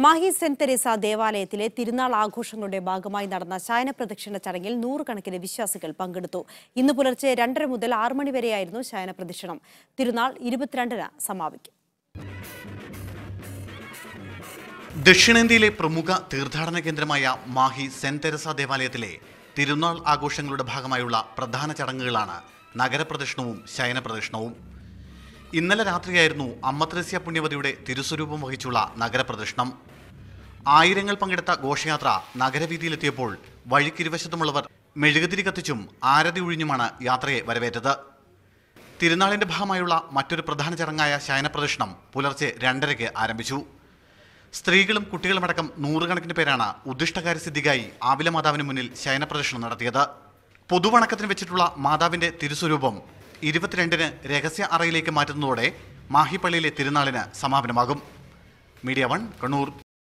Mahe saint Teresa ദേവാലയത്തിലെ തിരുനാൾ ആഘോഷങ്ങളുടെ ഭാഗമായി നടന്ന ശയന പ്രദക്ഷിണ ചടങ്ങിൽ നൂറുകണക്കിന് വിശ്വാസികൾ പങ്കെടുത്തു ഇന്ന് പുലർച്ചെ രണ്ടര മുതൽ ആറ് മണി വരെയായിരുന്നു ശയന പ്രദക്ഷിണം തിരുനാൾ ഇരുപത്തിരണ്ടിന് സമാപിക്കും ദക്ഷിണേന്ത്യയിലെ പ്രമുഖ തീർത്ഥാടന കേന്ദ്രമായ മാഹി സെന്റ് തെരസ ദേവാലയത്തിലെ തിരുനാൾ ആഘോഷങ്ങളുടെ ഭാഗമായുള്ള പ്രധാന ചടങ്ങുകളാണ് നഗരപ്രദക്ഷിണവും ശയന പ്രദക്ഷിണവും ഇന്നലെ രാത്രിയായിരുന്നു അമ്മ ത്രേസ്യ പുണ്യവതിയുടെ തിരുസ്വരൂപം വഹിച്ചുള്ള നഗരപ്രദക്ഷിണം ആയിരങ്ങൾ പങ്കെടുത്ത ഘോഷയാത്ര നഗരവീതിയിലെത്തിയപ്പോൾ വഴിക്കിരുവശത്തുമുള്ളവർ മെഴുകുതിരി കത്തിച്ചും ആരതി ഒഴിഞ്ഞുമാണ് യാത്രയെ വരവേറ്റത് തിരുനാളിന്റെ ഭാഗമായുള്ള മറ്റൊരു പ്രധാന ചടങ്ങായ ശയനപ്രദക്ഷിണം പുലർച്ചെ രണ്ടരയ്ക്ക് ആരംഭിച്ചു സ്ത്രീകളും കുട്ടികളുമടക്കം നൂറുകണക്കിന് പേരാണ് ഉദ്ദിഷ്ടകാര്യസിദ്ധിക്കായി ആവില മാതാവിന് മുന്നിൽ ശയനപ്രദക്ഷിണം നടത്തിയത് പൊതുവണക്കത്തിന് വെച്ചിട്ടുള്ള മാതാവിന്റെ തിരുസ്വരൂപം ഇരുപത്തിരണ്ടിന് രഹസ്യ അറയിലേക്ക് മാറ്റുന്നതോടെ മാഹിപ്പള്ളിയിലെ തിരുനാളിന് സമാപനമാകും മീഡിയ വൺ കണ്ണൂർ